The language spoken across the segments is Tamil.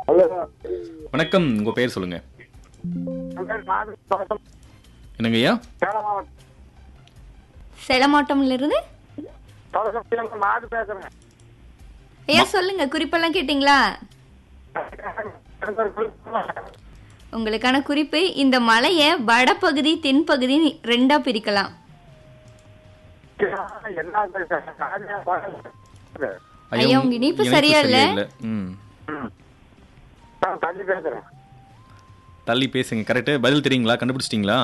ஹலோ வணக்கம் உங்க பேர் சொல்லுங்க என் பேர் மாது மாவட்டம் என்னங்க ஐயா சேலம் மாவட்டம் செலமாட்டம்ல இருந்து தொடக்கம் மாது பேசுறேன் ஐயா சொல்லுங்க குறிப்பெல்லாம் கேட்டிங்களா எனக்கு ஒரு குறிப்பு உங்களுக்கான குறிப்பு இந்த மலையை வடபகுதி தென்பகுதி ரெண்டா பிரிக்கலாம் என்ன பேசுறேன் ஐயா, உங்க இணைப்பு சரியா இல்ல? ம் தள்ளி பேசுறேன் தள்ளி பேசுங்க கரெக்டு பதில் தெரியுங்களா கண்டுபிடிச்சிட்டிங்களா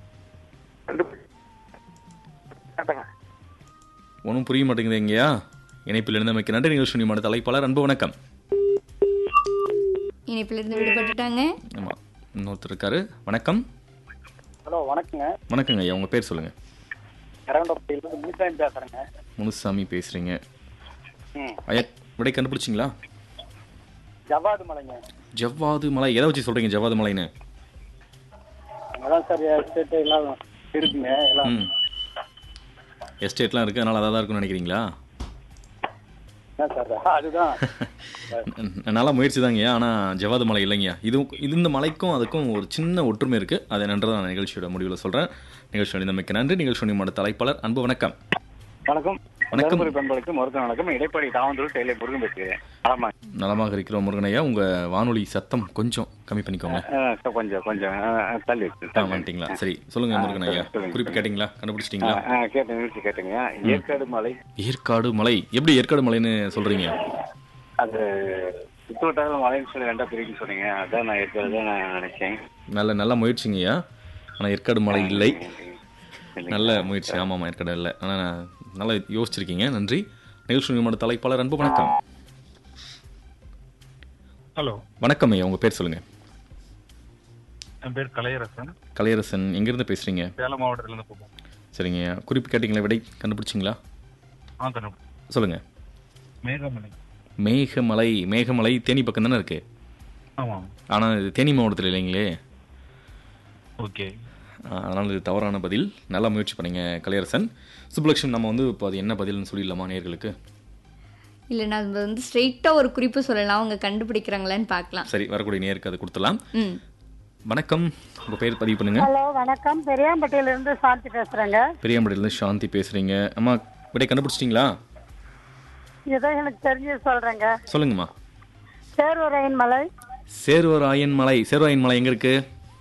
கேட்டேங்க ஒன்றும் புரிய மாட்டேங்குது எங்கேயா இணைப்பில் இருந்தமைக்கு நன்றி நிகழ்ச்சி நியமன தலைப்பாளர் அன்பு வணக்கம் இணைப்பில இருந்து விடுபட்டுட்டாங்க ஆமாம் இன்னொருத்தர் இருக்காரு வணக்கம் ஹலோ வணக்கங்க வணக்கங்க ஐயா உங்கள் பேர் சொல்லுங்கள் கரண்டப்பட்டியிலிருந்து முனிசாமி பேசுறேங்க முனுசாமி பேசுகிறீங்க ம் ஐயா விடை கண்டுபிடிச்சிங்களா ஜவ்வாது மலைங்க ஜவ்வாது மலை எதை வச்சு சொல்கிறீங்க ஜவ்வாது மலைன்னு அங்கதான் சார் எஸ்டேட் எல்லாம் இருக்குங்க எல்லாம் ம் எஸ்டேட்லாம் இருக்குது அதனால் அதாக தான் இருக்கும்னு நினைக்கிறீங்களா என்ன சார் அதுதான் நல்லா முயற்சி தாங்கய்யா ஆனால் ஜவாது மலை இல்லைங்கய்யா இதுவும் இது இந்த மலைக்கும் அதுக்கும் ஒரு சின்ன ஒற்றுமை இருக்குது அது என்னன்றதை நான் நிகழ்ச்சியோட முடிவில் சொல்கிறேன் நிகழ்ச்சி அணிந்தமைக்கு நன்றி நிகழ்ச்சி அணிமோட தலைப்பாளர் அன்பு வணக்கம் வணக்கம் வணக்கம். தருமபுரி பண்பளுக்கு மருத்துவ வணக்கம் இடைப்படி தாவந்தூர் டெய்லர் முருகன் பேசுகிறேன் ஆமா நலமாக இருக்கிறோம் முருகனையா உங்கள் வானொலி சத்தம் கொஞ்சம் கம்மி பண்ணிக்கோங்க அஹ், சார் கொஞ்சம் கொஞ்சம் அஹ், தள்ளி வச்சு ஆ வந்துட்டீங்களா சரி சொல்லுங்கள் முருகனையா சொல்லுங்க. குறிப்பு கேட்டிங்களா கண்டுபிடிச்சிட்டிங்களா கேட்டேன் நிகழ்ச்சி கேட்டேங்க ஏற்காடு மலை ஏற்காடு மலை எப்படி ஏற்காடு மலைன்னு சொல்கிறீங்க அது சுற்றுவட்டார மலைன்னு சொல்லி ரெண்டா பிரிக்க சொன்னீங்க அதான் நான் ஏற்காடு தான் நான் நினைச்சேன் நல்ல நல்ல முயற்சிங்கய்யா ஆனால் ஏற்காடு மலை இல்லை நல்ல முயற்சி ஆமாம் ஏற்காடு இல்லை ஆனால் நல்லா யோசிச்சிருக்கீங்க நன்றி நிகழ்ச்சி நியமன தலைப்பாளர் அன்பு வணக்கம் ஹலோ வணக்கம் ஐயா உங்கள் பேர் சொல்லுங்கள் என் பேர் கலையரசன் கலையரசன் எங்கேருந்து பேசுகிறீங்க சேலம் மாவட்டத்திலேருந்து போவோம் சரிங்க குறிப்பு கேட்டிங்களா விடை கண்டுபிடிச்சிங்களா ஆ கண்ணு சொல்லுங்கள் மேகமலை மேகமலை மேகமலை தேனி பக்கம் தானே இருக்குது ஆமாம் ஆனால் இது தேனி மாவட்டத்தில் இல்லைங்களே ஓகே அதனால் இது தவறான பதில் நல்லா முயற்சி பண்ணீங்க கலையரசன் சுப்புலட்சுமி நம்ம வந்து இப்போ அது என்ன பதில்னு சொல்லிடலாமா நேர்களுக்கு இல்ல நான் வந்து ஸ்ட்ரெயிட்டா ஒரு குறிப்பு சொல்லலாம் அவங்க கண்டுபிடிக்கிறாங்களான்னு பார்க்கலாம் சரி வரக்கூடிய நேருக்கு அதை கொடுத்துடலாம் ம் வணக்கம் உங்கள் பேர் பதிவு பண்ணுங்க ஹலோ வணக்கம் பெரியாம்பட்டியில இருந்து சாந்தி பேசுறேங்க பெரியாம்படியிலேருந்து சாந்தி பேசுகிறீங்க அம்மா விடை கண்டுபிடிச்சிட்டிங்களா ஏதோ எனக்கு தெரிஞ்சு சொல்றேங்க சொல்லுங்கம்மா சேர்வரையின் மலை சேர்வராயன் மலை சேர்வராயன் மலை எங்கே இருக்குது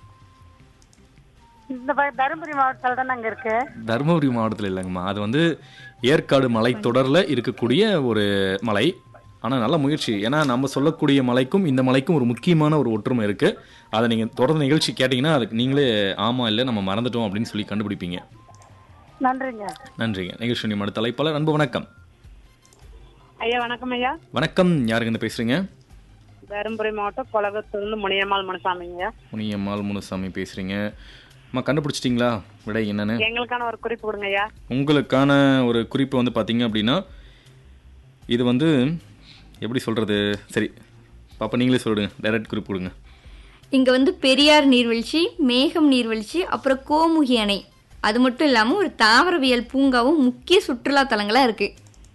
இந்த பக்கம் தருமபுரி மாவட்டத்தில் தான் அங்க இருக்கு தருமபுரி மாவட்டத்தில் இல்லைங்கம்மா அது வந்து ஏற்காடு மலைத்தொடரில் இருக்கக்கூடிய ஒரு மலை ஆனால் நல்ல முயற்சி ஏன்னா நம்ம சொல்லக்கூடிய மலைக்கும் இந்த மலைக்கும் ஒரு முக்கியமான ஒரு ஒற்றுமை இருக்குது அதை நீங்கள் தொடர்ந்து நிகழ்ச்சி கேட்டிங்கன்னா அதுக்கு நீங்களே ஆமாம் இல்லை நம்ம மறந்துட்டோம் அப்படின்னு சொல்லி கண்டுபிடிப்பீங்க நன்றிங்க நன்றிங்க நிகழ்ச்சி நியமன தலைப்பாளர் அன்பு வணக்கம் ஐயா வணக்கம் ஐயா வணக்கம் யாருங்க இந்த பேசுகிறீங்க தருமபுரி மாவட்டம் கொலகத்திலிருந்து முனியம்மாள் மனுசாமிங்க முனியம்மாள் முனுசாமி பேசுகிறீங்க அம்மா கண்டுபிடிச்சிட்டிங்களா விடை என்னன்னு எங்களுக்கான ஒரு குறிப்பு கொடுங்க ஐயா உங்களுக்கான ஒரு குறிப்பு வந்து பார்த்தீங்க அப்படின்னா இது வந்து எப்படி சொல்கிறது சரி பாப்பா நீங்களே சொல்லிடுங்க டைரக்ட் குறிப்பு கொடுங்க இங்க வந்து பெரியார் நீர்வீழ்ச்சி மேகம் நீர்வீழ்ச்சி அப்புறம் கோமுகி அணை அது மட்டும் இல்லாம ஒரு தாவரவியல் பூங்காவும் முக்கிய சுற்றுலா தலங்களா இருக்கு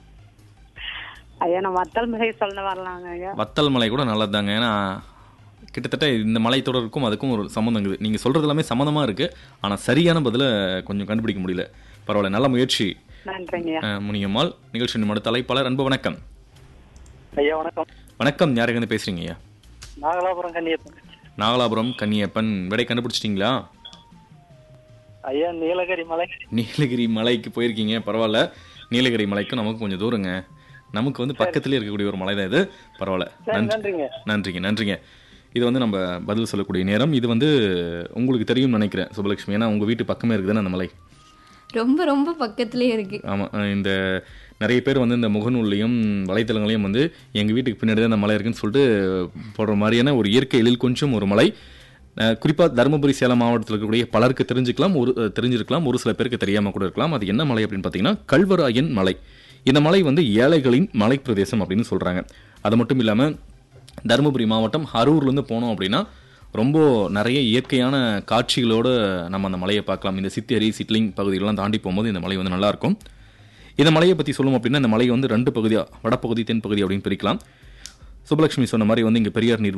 ஐயா நான் வத்தல் மிகை சொல்ல வரலாங்க ஐயா வத்தல் மலை கூட நல்லதுதாங்க ஏன்னா கிட்டத்தட்ட இந்த மலைத்தொடருக்கும் அதுக்கும் ஒரு சம்மந்தம் இருக்குது நீங்கள் சொல்கிறது எல்லாமே சம்மந்தமாக இருக்குது ஆனால் சரியான பதிலை கொஞ்சம் கண்டுபிடிக்க முடியல பரவாயில்ல நல்ல முயற்சி நன்றிங்க ஐயா அஹ், முனியம்மாள் நிகழ்ச்சி நிமிட தலைப்பாளர் அன்பு வணக்கம் ஐயா வணக்கம் வணக்கம் யாருங்க பேசுகிறீங்க ஐயா நாகலாபுரம் கன்னியப்பன் நாகலாபுரம் கன்னியப்பன் விடை கண்டுபிடிச்சிட்டிங்களா ஐயா நீலகிரி மலை நீலகிரி மலைக்கு போயிருக்கீங்க பரவாயில்ல நீலகிரி மலைக்கும் நமக்கு கொஞ்சம் தூரங்க நமக்கு வந்து பக்கத்துலேயே இருக்கக்கூடிய ஒரு மலை தான் இது பரவாயில்ல நன்றி நன்றிங்க நன்றிங்க நன்றிங்க இது வந்து நம்ம பதில் சொல்லக்கூடிய நேரம் இது வந்து உங்களுக்கு தெரியும்னு நினைக்கிறேன் சுபலட்சுமி ஏன்னா உங்கள் வீட்டு பக்கமே இருக்குதானே அந்த மலை ரொம்ப ரொம்ப பக்கத்துலயே இருக்கு ஆமாம் இந்த நிறைய பேர் வந்து இந்த முகநூல்லையும் வலைத்தளங்களையும் வந்து எங்கள் வீட்டுக்கு பின்னாடி தான் இந்த மலை இருக்குன்னு சொல்லிட்டு போடுற மாதிரியான ஒரு இயற்கை எழில் கொஞ்சம் ஒரு மலை குறிப்பாக தருமபுரி சேலம் மாவட்டத்தில் இருக்கக்கூடிய பலருக்கு தெரிஞ்சுக்கலாம் ஒரு அஹ், தெரிஞ்சிருக்கலாம் ஒரு சில பேருக்கு தெரியாமல் கூட இருக்கலாம் அது என்ன மலை அப்படின்னு பார்த்தீங்கன்னா கல்வராயன் மலை இந்த மலை வந்து ஏழைகளின் மலை பிரதேசம் அப்படின்னு சொல்கிறாங்க அது மட்டும் இல்லாமல் தருமபுரி மாவட்டம் அரூர்லேருந்து போனோம் அப்படின்னா ரொம்ப நிறைய இயற்கையான காட்சிகளோடு நம்ம அந்த மலையை பார்க்கலாம் இந்த சித்தேரி சிட்லிங் பகுதிகளெலாம் தாண்டி போகும்போது இந்த மலை வந்து நல்லாயிருக்கும் இந்த மலையை பற்றி சொல்லணும் அப்படின்னா இந்த மலையை வந்து ரெண்டு பகுதியாக வடபகுதி தென்பகுதி அப்படின்னு பிரிக்கலாம் சுபலட்சுமி சொன்ன மாதிரி வந்து இங்கே பெரியார் நீர்